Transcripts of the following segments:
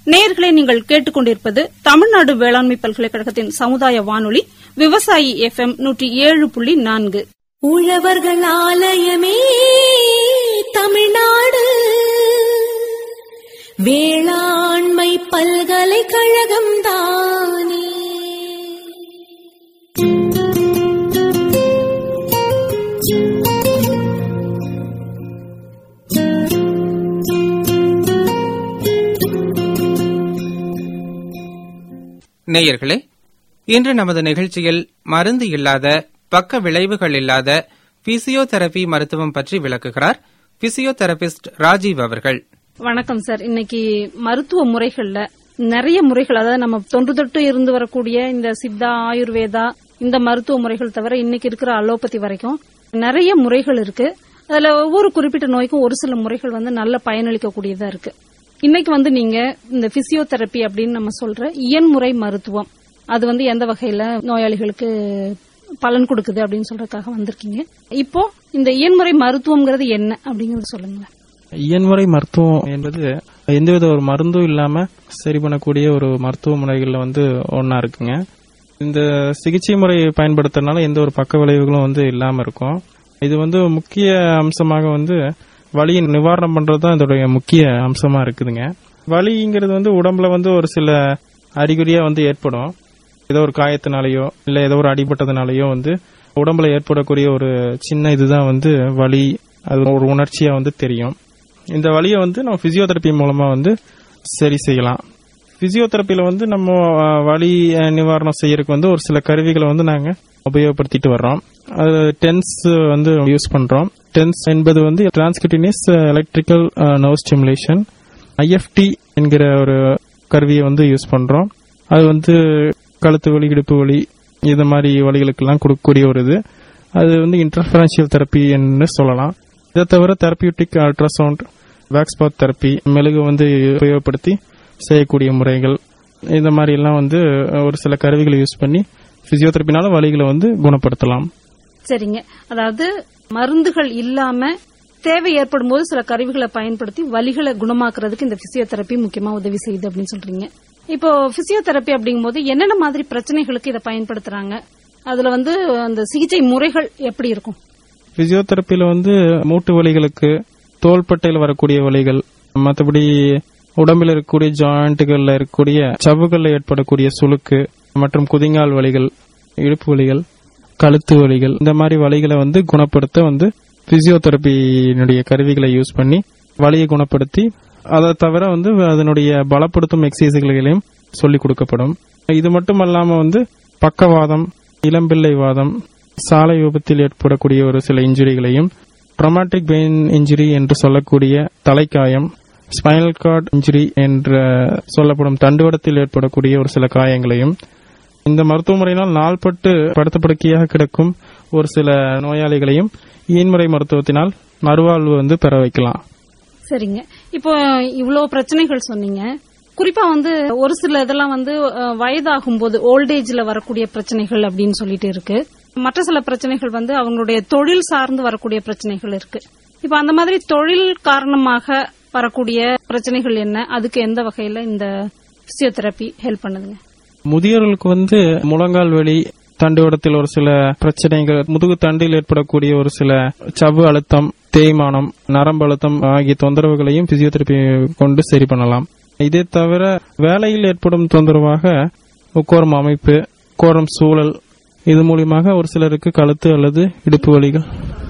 நேயர்களை நீங்கள் கேட்டுக்கொண்டிருப்பது தமிழ்நாடு வேளாண்மை பல்கலைக்கழகத்தின் சமுதாய வானொலி விவசாயி எஃப் எம் நூற்றி ஏழு புள்ளி நான்கு உழவர்கள் ஆலயமே தமிழ்நாடு வேளாண்மை பல்கலைக்கழகம் தானே நேயர்களே இன்று நமது நிகழ்ச்சியில் மருந்து இல்லாத பக்க விளைவுகள் இல்லாத பிசியோதெரபி மருத்துவம் பற்றி விளக்குகிறார் பிசியோதெரபிஸ்ட் ராஜீவ் அவர்கள் வணக்கம் சார் இன்னைக்கு மருத்துவ முறைகள்ல நிறைய முறைகள் அதாவது நம்ம தொன்று தொட்டு இருந்து வரக்கூடிய இந்த சித்தா ஆயுர்வேதா இந்த மருத்துவ முறைகள் தவிர இன்னைக்கு இருக்கிற அலோபதி வரைக்கும் நிறைய முறைகள் இருக்கு அதுல ஒவ்வொரு குறிப்பிட்ட நோய்க்கும் ஒரு சில முறைகள் வந்து நல்ல பயனளிக்கக்கூடியதா இருக்கு இன்னைக்கு வந்து நீங்க இந்த பிசியோதெரப்பி அப்படின்னு நம்ம சொல்ற இயன்முறை மருத்துவம் அது வந்து எந்த வகையில நோயாளிகளுக்கு பலன் கொடுக்குது அப்படின்னு சொல்றதுக்காக வந்திருக்கீங்க இப்போ இந்த இயன்முறை மருத்துவம்ங்கிறது என்ன அப்படிங்கறது சொல்லுங்களேன் இயன்முறை மருத்துவம் என்பது எந்தவித ஒரு மருந்தும் இல்லாம சரி பண்ணக்கூடிய ஒரு மருத்துவ முறைகள்ல வந்து ஒன்னா இருக்குங்க இந்த சிகிச்சை முறை பயன்படுத்துறதுனால எந்த ஒரு பக்க விளைவுகளும் வந்து இல்லாம இருக்கும் இது வந்து முக்கிய அம்சமாக வந்து வலியை நிவாரணம் பண்றது தான் இதோடைய முக்கிய அம்சமா இருக்குதுங்க வலிங்கிறது வந்து உடம்புல வந்து ஒரு சில அறிகுறியா வந்து ஏற்படும் ஏதோ ஒரு காயத்தினாலேயோ இல்ல ஏதோ ஒரு அடிபட்டதுனாலயோ வந்து உடம்புல ஏற்படக்கூடிய ஒரு சின்ன இதுதான் வந்து வலி அது ஒரு உணர்ச்சியா வந்து தெரியும் இந்த வலியை வந்து நம்ம பிசியோதெரப்பி மூலமா வந்து சரி செய்யலாம் பிசியோதெரப்பியில வந்து நம்ம அஹ், வலி அஹ், நிவாரணம் செய்யறதுக்கு வந்து ஒரு சில கருவிகளை வந்து நாங்க உபயோகப்படுத்திட்டு வர்றோம் அது டென்ஸ் வந்து யூஸ் பண்றோம் டென்ஸ் என்பது வந்து transcutaneous electrical nerve stimulation IFT என்கிற ஒரு கருவியை வந்து யூஸ் பண்றோம் அது வந்து கழுத்து வலி இடுப்பு வலி இது மாதிரி வலிகளுக்கெல்லாம் கொடுக்கக்கூடிய ஒரு இது அது வந்து இன்டர்ஃபரன்ஷியல் தெரப்பி என்று சொல்லலாம் இதை தவிர therapeutic ultrasound wax bath therapy மெழுகு வந்து உபயோகப்படுத்தி செய்யக்கூடிய முறைகள் இந்த மாதிரி எல்லாம் வந்து ஒரு சில கருவிகளை யூஸ் பண்ணி பிசியோதெரப்பினால வலிகளை வந்து குணப்படுத்தலாம் சரிங்க அதாவது மருந்துகள் இல்லாம தேவை ஏற்படும் போது சில கருவிகளை பயன்படுத்தி வலிகளை குணமாக்குறதுக்கு இந்த பிசியோதெரப்பி முக்கியமா உதவி செய்யுது அப்படின்னு சொல்றீங்க இப்போ பிசியோதெரப்பி அப்படிங்கும்போது என்னென்ன மாதிரி பிரச்சனைகளுக்கு இதை பயன்படுத்துறாங்க அதுல வந்து அந்த சிகிச்சை முறைகள் எப்படி இருக்கும் பிசியோதெரப்பியில வந்து மூட்டு வலிகளுக்கு தோள்பட்டையில் வரக்கூடிய வலிகள் மற்றபடி உடம்பில் இருக்கக்கூடிய ஜாயிண்ட்டுகள்ல இருக்கக்கூடிய சவ்வுகள்ல ஏற்படக்கூடிய சுளுக்கு மற்றும் குதிங்கால் வலிகள் இடுப்பு வலிகள் கழுத்து வலிகள் இந்த மாதிரி வலிகளை வந்து குணப்படுத்த வந்து பிசியோதெரப்பியினுடைய கருவிகளை யூஸ் பண்ணி வலியை குணப்படுத்தி அதை தவிர வந்து அதனுடைய பலப்படுத்தும் எக்ஸசைஸ்களையும் சொல்லிக் கொடுக்கப்படும் இது மட்டும் அல்லாம வந்து பக்கவாதம் இளம்பிள்ளை வாதம் சாலை விபத்தில் ஏற்படக்கூடிய ஒரு சில இன்ஜுரிகளையும் ட்ரமாட்டிக் பெயின் இன்ஜுரி என்று சொல்லக்கூடிய தலைக்காயம் ஸ்பைனல் கார்டு இன்ஜுரி என்ற சொல்லப்படும் தண்டுவடத்தில் ஏற்படக்கூடிய ஒரு சில காயங்களையும் இந்த மருத்துவ முறையினால் நாள்பட்டு படுத்தப்படுக்கையாக கிடக்கும் ஒரு சில நோயாளிகளையும் இயன்முறை மருத்துவத்தினால் மறுவாழ்வு வந்து பெற வைக்கலாம் சரிங்க இப்போ இவ்வளவு பிரச்சனைகள் சொன்னீங்க குறிப்பா வந்து ஒரு சில இதெல்லாம் வந்து அஹ், வயதாகும் போது ஓல்டேஜ்ல வரக்கூடிய பிரச்சனைகள் அப்படின்னு சொல்லிட்டு இருக்கு மற்ற சில பிரச்சனைகள் வந்து அவங்களுடைய தொழில் சார்ந்து வரக்கூடிய பிரச்சனைகள் இருக்கு இப்ப அந்த மாதிரி தொழில் காரணமாக வரக்கூடிய பிரச்சனைகள் என்ன அதுக்கு எந்த வகையில இந்த பிசியோதெரப்பி ஹெல்ப் பண்ணுதுங்க முதியோர்களுக்கு வந்து முழங்கால் வலி தண்டுவடத்தில் ஒரு சில பிரச்சனைகள் முதுகு தண்டில் ஏற்படக்கூடிய ஒரு சில சவ்வு அழுத்தம் தேய்மானம் நரம்பு அழுத்தம் ஆகிய தொந்தரவுகளையும் பிசியோதெரப்பி கொண்டு சரி பண்ணலாம் இதே தவிர வேலையில் ஏற்படும் தொந்தரவாக உட்காரும் அமைப்பு உட்காரும் சூழல் இது மூலியமாக ஒரு சிலருக்கு கழுத்து அல்லது இடுப்பு வலிகள்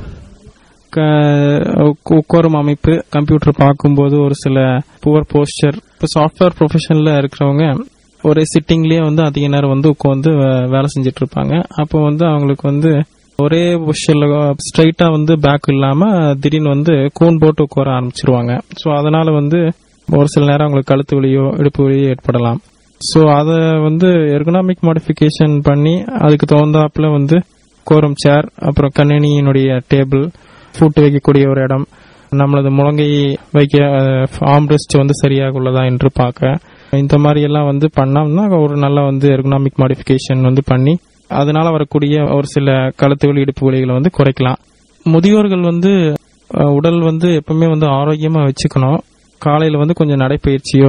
க- உட்காரும் அமைப்பு கம்ப்யூட்டர் பார்க்கும்போது ஒரு சில புவர் போஸ்டர் இப்போ சாஃப்ட்வேர் ப்ரொஃபஷன்ல இருக்கிறவங்க ஒரே சிட்டிங்லயே வந்து அதிக நேரம் வந்து உட்காந்து வேலை செஞ்சுட்டு இருப்பாங்க அப்போ வந்து அவங்களுக்கு வந்து ஒரே பொசிஷன்ல ஸ்ட்ரைட்டா வந்து பேக் இல்லாம திடீர்னு வந்து கூன் போட்டு உட்கார ஆரம்பிச்சிருவாங்க ஸோ அதனால வந்து ஒரு சில நேரம் அவங்களுக்கு கழுத்து வலியோ இடுப்பு வலியோ ஏற்படலாம் ஸோ அதை வந்து எர்கனாமிக் மாடிஃபிகேஷன் பண்ணி அதுக்கு தகுந்தாப்புல வந்து கோரம் சேர் அப்புறம் கணினியினுடைய டேபிள் ஃபுட் வைக்கக்கூடிய ஒரு இடம் நம்மளது முழங்கை வைக்க ஆம்ரெஸ்ட் வந்து சரியாக உள்ளதா என்று பார்க்க இந்த மாதிரி எல்லாம் வந்து பண்ணோம்னா ஒரு நல்ல வந்து எர்கனாமிக் மாடிஃபிகேஷன் வந்து பண்ணி அதனால வரக்கூடிய ஒரு சில கழுத்து வலி இடுப்பு வலிகளை வந்து குறைக்கலாம் முதியோர்கள் வந்து அஹ், உடல் வந்து எப்பவுமே வந்து ஆரோக்கியமா வச்சுக்கணும் காலையில வந்து கொஞ்சம் நடைப்பயிற்சியோ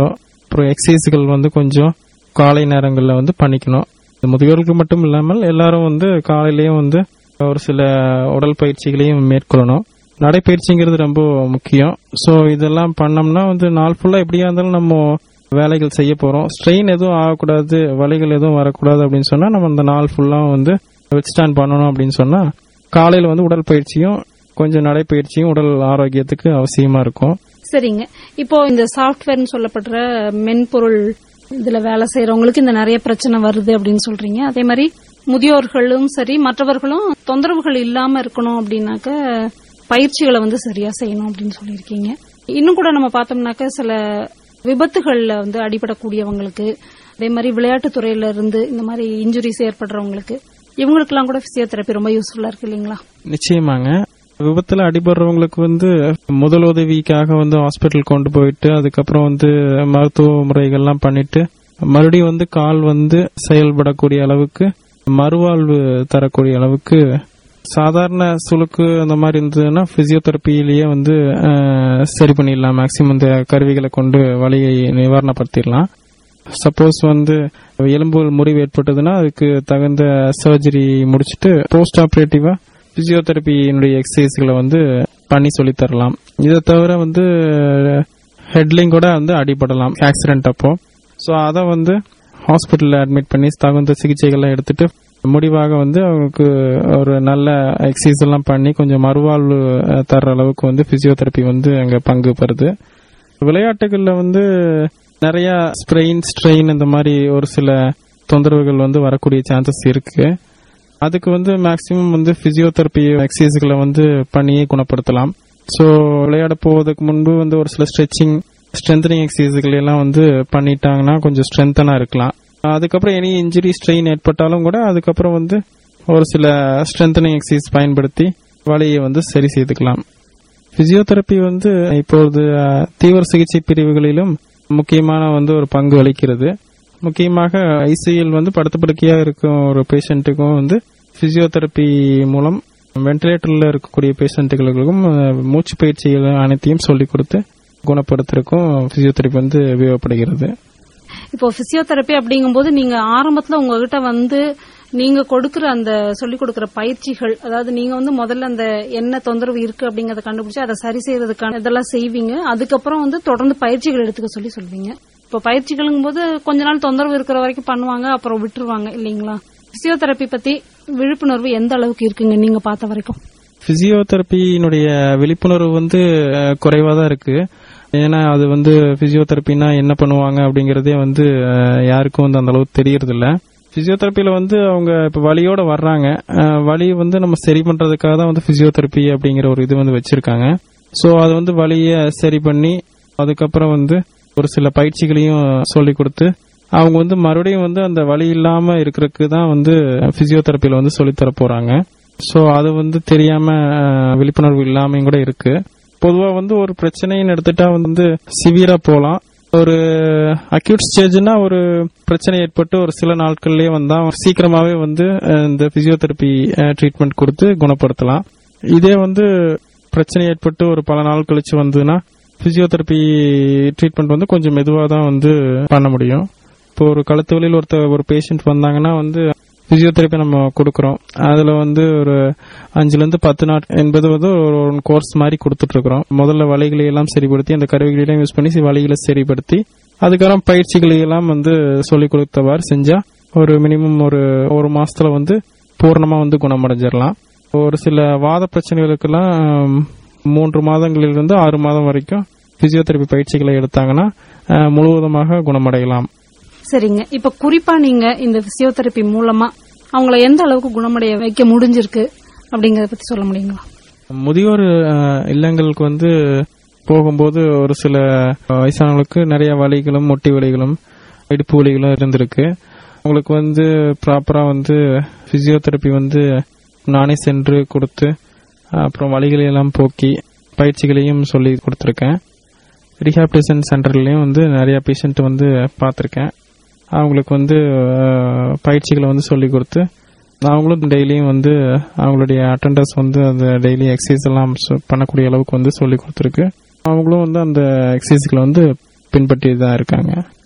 அப்புறம் எக்ஸசைஸ்கள் வந்து கொஞ்சம் காலை நேரங்களில் வந்து பண்ணிக்கணும் இது முதியோர்களுக்கு மட்டும் இல்லாமல் எல்லாரும் வந்து காலையிலயும் வந்து ஒரு சில உடல் பயிற்சிகளையும் மேற்கொள்ளணும் நடைப்பயிற்சிங்கிறது ரொம்ப முக்கியம் ஸோ இதெல்லாம் பண்ணோம்னா வந்து நாள் ஃபுல்லாக எப்படியா இருந்தாலும் நம்ம வேலைகள் செய்ய போறோம் ஸ்ட்ரெயின் எதுவும் ஆகக்கூடாது வலிகள் எதுவும் வரக்கூடாது அப்படின்னு சொன்னா நம்ம அந்த நாள் ஃபுல்லாக வந்து ஸ்டாண்ட் பண்ணணும் அப்படின்னு சொன்னா காலையில வந்து உடற்பயிற்சியும் கொஞ்சம் நடைப்பயிற்சியும் உடல் ஆரோக்கியத்துக்கு அவசியமா இருக்கும் சரிங்க இப்போ இந்த சாஃப்ட்வேர்னு சொல்லப்படுற மென்பொருள் இதுல வேலை செய்யறவங்களுக்கு இந்த நிறைய பிரச்சனை வருது அப்படின்னு சொல்றீங்க அதே மாதிரி முதியோர்களும் சரி மற்றவர்களும் தொந்தரவுகள் இல்லாம இருக்கணும் அப்படின்னாக்க பயிற்சிகளை வந்து சரியா செய்யணும் அப்படின்னு சொல்லியிருக்கீங்க இன்னும் கூட நம்ம பார்த்தோம்னாக்க சில விபத்துகள்ல வந்து அடிபடக்கூடியவங்களுக்கு அதே மாதிரி விளையாட்டுத் துறையில இருந்து இந்த மாதிரி இன்ஜுரிஸ் ஏற்படுறவங்களுக்கு இவங்களுக்கெல்லாம் கூட பிசியோதெரப்பி ரொம்ப யூஸ்ஃபுல்லா இருக்கு இல்லைங்களா நிச்சயமாங்க விபத்துல அடிபடுறவங்களுக்கு வந்து முதல் உதவிக்காக வந்து ஹாஸ்பிட்டல் கொண்டு போயிட்டு அதுக்கப்புறம் வந்து மருத்துவ முறைகள்லாம் பண்ணிட்டு மறுபடியும் வந்து கால் வந்து செயல்படக்கூடிய அளவுக்கு மறுவாழ்வு தரக்கூடிய அளவுக்கு சாதாரண சுளுக்கு அந்த மாதிரி இருந்ததுன்னா பிசியோதெரப்பிலேயே வந்து அஹ், சரி பண்ணிடலாம் மேக்சிமம் இந்த கருவிகளை கொண்டு வலியை நிவாரணப்படுத்திடலாம் சப்போஸ் வந்து எலும்புகள் முறிவு ஏற்பட்டதுன்னா அதுக்கு தகுந்த சர்ஜரி முடிச்சிட்டு போஸ்ட் ஆபரேட்டிவா பிசியோதெரப்பியினுடைய எக்ஸசைஸ்களை வந்து பண்ணி சொல்லித் தரலாம் இதை தவிர வந்து ஹெட்லிங் கூட வந்து அடிபடலாம் ஆக்சிடென்ட் அப்போ ஸோ அதை வந்து ஹாஸ்பிட்டலில் அட்மிட் பண்ணி தகுந்த சிகிச்சைகள்லாம் எடுத்துட்டு முடிவாக வந்து அவங்களுக்கு ஒரு நல்ல எக்ஸசைஸ் எல்லாம் பண்ணி கொஞ்சம் மறுவாழ்வு அஹ், தர்ற அளவுக்கு வந்து பிசியோதெரப்பி வந்து அங்க பங்கு பெறுது விளையாட்டுகள்ல வந்து நிறைய ஸ்ப்ரெயின் ஸ்ட்ரெயின் இந்த மாதிரி ஒரு சில தொந்தரவுகள் வந்து வரக்கூடிய சான்சஸ் இருக்கு அதுக்கு வந்து மேக்சிமம் வந்து பிசியோதெரப்பி எக்ஸசைஸ்களை வந்து பண்ணியே குணப்படுத்தலாம் ஸோ விளையாட போவதற்கு முன்பு வந்து ஒரு சில ஸ்ட்ரெச்சிங் ஸ்ட்ரென்தனிங் எக்ஸசைஸ்கள் எல்லாம் வந்து பண்ணிட்டாங்கன்னா கொஞ்சம் ஸ்ட்ரென்தனா இருக்கலாம் அதுக்கப்புறம் எனி இன்ஜுரி ஸ்ட்ரெயின் ஏற்பட்டாலும் கூட அதுக்கப்புறம் வந்து ஒரு சில ஸ்ட்ரென்தனிங் எக்ஸசைஸ் பயன்படுத்தி வலியை வந்து சரி செய்துக்கலாம் பிசியோதெரப்பி வந்து இப்பொழுது அஹ், தீவிர சிகிச்சை பிரிவுகளிலும் முக்கியமான வந்து ஒரு பங்கு அளிக்கிறது முக்கியமாக ஐசிஎல் வந்து படுத்த படுக்கையா இருக்கும் ஒரு பேஷண்ட்டுக்கும் வந்து பிசியோதெரப்பி மூலம் வென்டிலேட்டர்ல இருக்கக்கூடிய பேஷண்ட்டுகளுக்கும் அஹ், மூச்சு பயிற்சிகள் அனைத்தையும் சொல்லிக் கொடுத்து குணப்படுத்துறதுக்கும் பிசியோதெரப்பி வந்து உபயோகப்படுகிறது இப்போ பிசியோதெரப்பி அப்படிங்கும்போது நீங்க ஆரம்பத்துல உங்ககிட்ட வந்து நீங்க கொடுக்கிற அந்த சொல்லிக் கொடுக்கிற பயிற்சிகள் அதாவது நீங்க வந்து முதல்ல அந்த என்ன தொந்தரவு இருக்கு அப்படிங்கறத கண்டுபிடிச்சு அதை சரி செய்யறதுக்கான இதெல்லாம் செய்வீங்க அதுக்கப்புறம் வந்து தொடர்ந்து பயிற்சிகள் எடுத்துக்க சொல்லி சொல்வீங்க இப்போ பயிற்சிகளுங்கும் போது கொஞ்ச நாள் தொந்தரவு இருக்கிற வரைக்கும் பண்ணுவாங்க அப்புறம் விட்டுருவாங்க இல்லீங்களா பிசியோதெரப்பி பத்தி விழிப்புணர்வு எந்த அளவுக்கு இருக்குங்க நீங்க பார்த்த வரைக்கும் பிசியோதெரப்பியினுடைய விழிப்புணர்வு வந்து குறைவா தான் இருக்கு ஏன்னா அது வந்து பிசியோதெரப்பினா என்ன பண்ணுவாங்க அப்படிங்கறதே வந்து அஹ், யாருக்கும் வந்து அந்த அளவுக்கு தெரியறது இல்ல பிசியோதெரப்பில வந்து அவங்க இப்ப வலியோட வர்றாங்க அஹ், வலி வந்து நம்ம சரி பண்றதுக்காக தான் வந்து பிசியோதெரப்பி அப்படிங்கிற ஒரு இது வந்து வச்சிருக்காங்க சோ அது வந்து வலிய சரி பண்ணி அதுக்கப்புறம் வந்து ஒரு சில பயிற்சிகளையும் சொல்லி கொடுத்து அவங்க வந்து மறுபடியும் வந்து அந்த வலி இல்லாம இருக்கிறதுக்கு தான் வந்து பிசியோதெரப்பில வந்து சொல்லித் தர போறாங்க சோ அது வந்து தெரியாம அஹ், விழிப்புணர்வு இல்லாமையும் கூட இருக்கு பொதுவா வந்து ஒரு பிரச்சனைன்னு எடுத்துட்டா வந்து சிவியரா போலாம் ஒரு அக்யூட் ஸ்டேஜ்னா ஒரு பிரச்சனை ஏற்பட்டு ஒரு சில நாட்கள்லயே வந்தா சீக்கிரமாவே வந்து அஹ், இந்த பிசியோதெரப்பி ட்ரீட்மெண்ட் கொடுத்து குணப்படுத்தலாம் இதே வந்து பிரச்சனை ஏற்பட்டு ஒரு பல நாள் கழிச்சு வந்ததுன்னா பிசியோதெரப்பி ட்ரீட்மெண்ட் வந்து கொஞ்சம் மெதுவாக தான் வந்து பண்ண முடியும் இப்போ ஒரு கழுத்து வலியில் ஒருத்தர் ஒரு பேஷண்ட் வந்தாங்கன்னா வந்து பிசியோதெரப்பி நம்ம கொடுக்கறோம் அதுல வந்து ஒரு அஞ்சுல இருந்து பத்து நாட் என்பது வந்து ஒரு கோர்ஸ் மாதிரி கொடுத்துட்டு இருக்கிறோம் முதல்ல வலிகளை எல்லாம் சரிப்படுத்தி அந்த கருவிகளை எல்லாம் யூஸ் பண்ணி வலிகளை சரிப்படுத்தி அதுக்கப்புறம் பயிற்சிகளை எல்லாம் வந்து சொல்லிக் கொடுத்தவாறு செஞ்சா ஒரு மினிமம் ஒரு ஒரு மாசத்துல வந்து பூர்ணமா வந்து குணமடைஞ்சிடலாம் ஒரு சில வாத பிரச்சனைகளுக்கெல்லாம் ஆம், மூன்று மாதங்களிலிருந்து ஆறு மாதம் வரைக்கும் பிசியோதெரப்பி பயிற்சிகளை எடுத்தாங்கன்னா அஹ், முழுவதுமாக குணமடையலாம் சரிங்க இப்ப குறிப்பா நீங்க இந்த பிசியோதெரப்பி மூலமா அவங்கள எந்த அளவுக்கு குணமடைய வைக்க முடிஞ்சிருக்கு அப்படிங்கறத பத்தி சொல்ல முடியுங்களா முதியோர் அஹ், இல்லங்களுக்கு வந்து போகும்போது ஒரு சில வயசானவங்களுக்கு நிறைய வலிகளும் முட்டி வலிகளும் இடுப்பு வலிகளும் இருந்திருக்கு அவங்களுக்கு வந்து ப்ராப்பரா வந்து பிசியோதெரப்பி வந்து நானே சென்று கொடுத்து அப்புறம் வலிகளை எல்லாம் போக்கி பயிற்சிகளையும் சொல்லி கொடுத்துருக்கேன் ரீஹாபிலிட்டேஷன் சென்டர்லயும் வந்து நிறைய பேஷண்ட் வந்து பார்த்துருக்கேன் அவங்களுக்கு வந்து அஹ், பயிற்சிகளை வந்து சொல்லி கொடுத்து அவங்களும் டெய்லியும் வந்து அவங்களுடைய அட்டண்டர்ஸ் வந்து அந்த டெய்லி எக்ஸசைஸ் எல்லாம் சொ- பண்ணக்கூடிய அளவுக்கு வந்து சொல்லி கொடுத்துருக்கு அவங்களும் வந்து அந்த எக்ஸசைஸ்களை வந்து பின்பற்றி தான் இருக்காங்க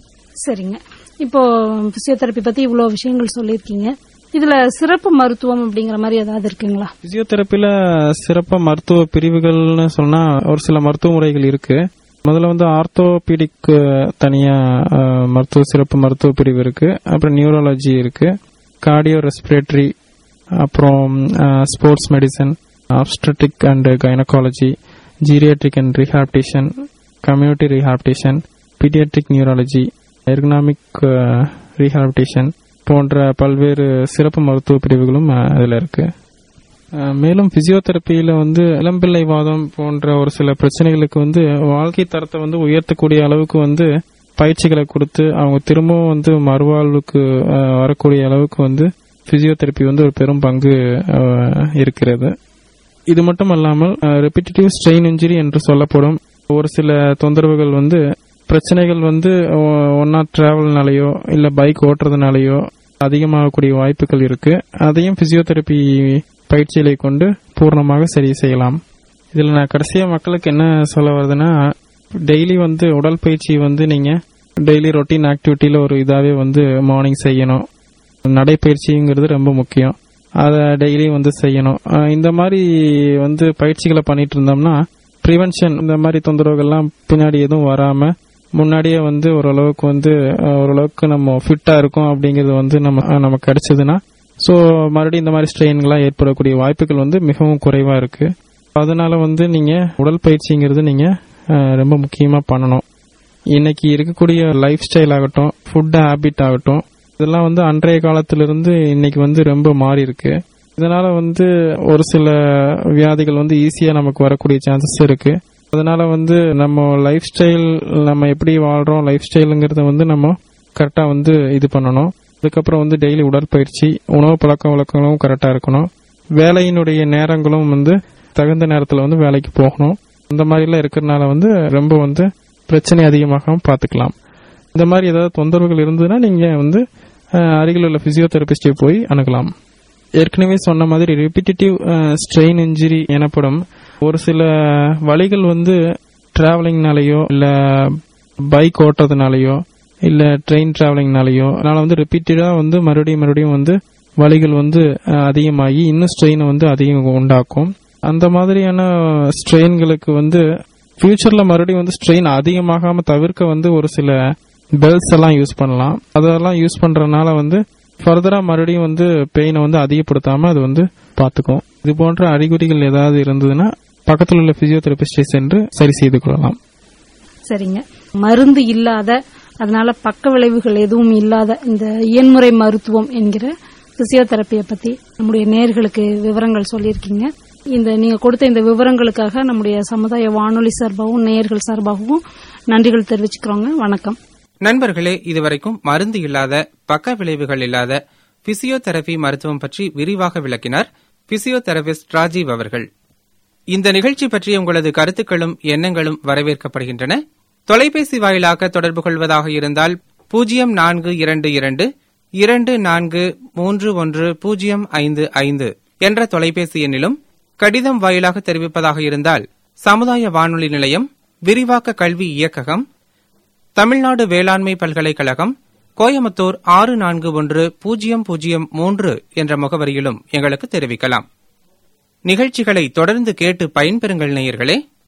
சரிங்க இப்போ பிசியோதெரப்பி பத்தி இவ்வளவு விஷயங்கள் சொல்லியிருக்கீங்க இதுல சிறப்பு மருத்துவம் அப்படிங்கிற மாதிரி ஏதாவது இருக்குங்களா பிசியோதெரப்பில சிறப்பா மருத்துவ பிரிவுகள்னு சொன்னா ஒரு சில மருத்துவ முறைகள் இருக்கு முதல்ல வந்து ஆர்த்தோபீடிக் தனியா அஹ், மருத்துவ சிறப்பு மருத்துவ பிரிவு இருக்கு அப்புறம் நியூரோலஜி இருக்கு கார்டியோ ரெஸ்பிரேட்டரி அப்புறம் sports medicine obstetric and gynaecology geriatric and rehabilitation community rehabilitation paediatric neurology ergonomic rehabilitation போன்ற பல்வேறு சிறப்பு மருத்துவ பிரிவுகளும் அஹ், அதுல இருக்கு அஹ், மேலும் பிசியோதெரப்பியில வந்து இளம்பிள்ளை வாதம் போன்ற ஒரு சில பிரச்சனைகளுக்கு வந்து வாழ்க்கை தரத்தை வந்து உயர்த்தக்கூடிய அளவுக்கு வந்து பயிற்சிகளை கொடுத்து அவங்க திரும்பவும் வந்து மறுவாழ்வுக்கு அஹ், வரக்கூடிய அளவுக்கு வந்து பிசியோதெரப்பி வந்து ஒரு பெரும் பங்கு அஹ், இருக்கிறது இது மட்டும் அல்லாமல் ரெப்பிட்டேட்டிவ் ஸ்ட்ரெயின் இன்ஜுரி என்று சொல்லப்படும் ஒரு சில தொந்தரவுகள் வந்து பிரச்சனைகள் வந்து ஒ- ஒன்னா டிராவல்னாலயோ இல்ல பைக் ஓட்டுறதுனாலயோ அதிகமாகக்கூடிய வாய்ப்புகள் இருக்கு அதையும் பிசியோதெரப்பி பயிற்சிகளை கொண்டு பூர்ணமாக சரி செய்யலாம் இதுல நான் கடைசியா மக்களுக்கு என்ன சொல்ல வருதுன்னா டெய்லி வந்து உடற்பயிற்சி வந்து நீங்க டெய்லி ரொட்டீன் ஆக்டிவிட்டியில ஒரு இதாவே வந்து மார்னிங் செய்யணும் நடைப்பயிற்சிங்கிறது ரொம்ப முக்கியம் அதை டெய்லி வந்து செய்யணும் அஹ் இந்த மாதிரி வந்து பயிற்சிகளை பண்ணிட்டு இருந்தோம்னா ப்ரிவென்ஷன் இந்த மாதிரி தொந்தரவுகள்லாம் பின்னாடி எதுவும் வராம முன்னாடியே வந்து ஓரளவுக்கு வந்து அஹ், ஓரளவுக்கு நம்ம ஃபிட்டா இருக்கோம் அப்படிங்கிறது வந்து நம்ம அஹ், நமக்கு கிடைச்சதுன்னா ஸோ மறுபடியும் இந்த மாதிரி ஸ்ட்ரெயின்கள்லாம் ஏற்படக்கூடிய வாய்ப்புகள் வந்து மிகவும் குறைவா இருக்கு அதனால வந்து நீங்க உடற்பயிற்சிங்கிறது நீங்க அஹ், ரொம்ப முக்கியமா பண்ணணும் இன்னைக்கு இருக்கக்கூடிய லைஃப் ஸ்டைல் ஆகட்டும் ஃபுட் ஹேபிட் ஆகட்டும் இதெல்லாம் வந்து அன்றைய காலத்திலிருந்து இன்னைக்கு வந்து ரொம்ப மாறி இருக்கு இதனால வந்து ஒரு சில வியாதிகள் வந்து ஈஸியா நமக்கு வரக்கூடிய சான்சஸ் இருக்கு அதனால வந்து நம்ம லைஃப் ஸ்டைல் நம்ம எப்படி வாழ்றோம் லைஃப் ஸ்டைலுங்கிறத வந்து நம்ம கரெக்டா வந்து இது பண்ணணும் அதுக்கப்புறம் வந்து டெய்லி உடற்பயிற்சி உணவு பழக்க வழக்கங்களும் கரெக்டா இருக்கணும் வேலையினுடைய நேரங்களும் வந்து தகுந்த நேரத்துல வந்து வேலைக்கு போகணும் இந்த மாதிரி எல்லாம் இருக்கிறதுனால வந்து ரொம்ப வந்து பிரச்சனை அதிகமாகாம பாத்துக்கலாம் இந்த மாதிரி ஏதாவது தொந்தரவுகள் இருந்ததுன்னா நீங்க வந்து அஹ், அருகில் உள்ள பிசியோதெரபிஸ்டை போய் அணுகலாம் ஏற்கனவே சொன்ன மாதிரி ரிப்பிட்டேட்டிவ் ஸ்ட்ரெயின் இன்ஜுரி எனப்படும் ஒரு சில வலிகள் வந்து டிராவலிங்னாலயோ இல்ல பைக் ஓட்டுறதுனாலயோ இல்ல ட்ரெயின் டிராவலிங்னாலயோ அதனால வந்து ரிப்பீட்டடா வந்து மறுபடியும் மறுபடியும் வந்து வலிகள் வந்து அஹ், அதிகமாகி இன்னும் ஸ்ட்ரெயினை வந்து அதிகம் உண்டாக்கும் அந்த மாதிரியான ஸ்ட்ரெயின்களுக்கு வந்து ஃபியூச்சர்ல மறுபடியும் வந்து ஸ்ட்ரெயின் அதிகமாகாம தவிர்க்க வந்து ஒரு சில பெல்ஸ் எல்லாம் யூஸ் பண்ணலாம் அதெல்லாம் யூஸ் பண்றதுனால வந்து ஃபர்தரா மறுபடியும் வந்து பெயினை வந்து அதிகப்படுத்தாம அது வந்து பாத்துக்கும் இது போன்ற அறிகுறிகள் ஏதாவது இருந்ததுன்னா பக்கத்தில் உள்ள பிசியோதெரபிஸ்டை சென்று சரி செய்து கொள்ளலாம் சரிங்க மருந்து இல்லாத அதனால பக்க விளைவுகள் எதுவும் இல்லாத இந்த இயன்முறை மருத்துவம் என்கிற பிசியோதெரப்பியை பத்தி நம்முடைய நேர்களுக்கு விவரங்கள் சொல்லியிருக்கீங்க இந்த நீங்க கொடுத்த இந்த விவரங்களுக்காக நம்முடைய சமுதாய வானொலி சார்பாகவும் நேயர்கள் சார்பாகவும் நன்றிகள் தெரிவிச்சுக்கிறோங்க வணக்கம் நண்பர்களே இதுவரைக்கும் மருந்து இல்லாத பக்க விளைவுகள் இல்லாத பிசியோதெரபி மருத்துவம் பற்றி விரிவாக விளக்கினார் பிசியோதெரபிஸ்ட் ராஜீவ் அவர்கள் இந்த நிகழ்ச்சி பற்றிய உங்களது கருத்துக்களும் எண்ணங்களும் வரவேற்கப்படுகின்றன தொலைபேசி வாயிலாக தொடர்பு கொள்வதாக இருந்தால் பூஜ்ஜியம் நான்கு இரண்டு இரண்டு இரண்டு நான்கு மூன்று ஒன்று பூஜ்ஜியம் ஐந்து ஐந்து என்ற தொலைபேசி எண்ணிலும் கடிதம் வாயிலாக தெரிவிப்பதாக இருந்தால் சமுதாய வானொலி நிலையம் விரிவாக்க கல்வி இயக்ககம் தமிழ்நாடு வேளாண்மை பல்கலைக்கழகம் கோயமுத்தூர் ஆறு நான்கு ஒன்று பூஜ்ஜியம் பூஜ்ஜியம் மூன்று என்ற முகவரியிலும் எங்களுக்கு தெரிவிக்கலாம் நிகழ்ச்சிகளை தொடர்ந்து கேட்டு பயன்பெறுங்கள் நேயர்களே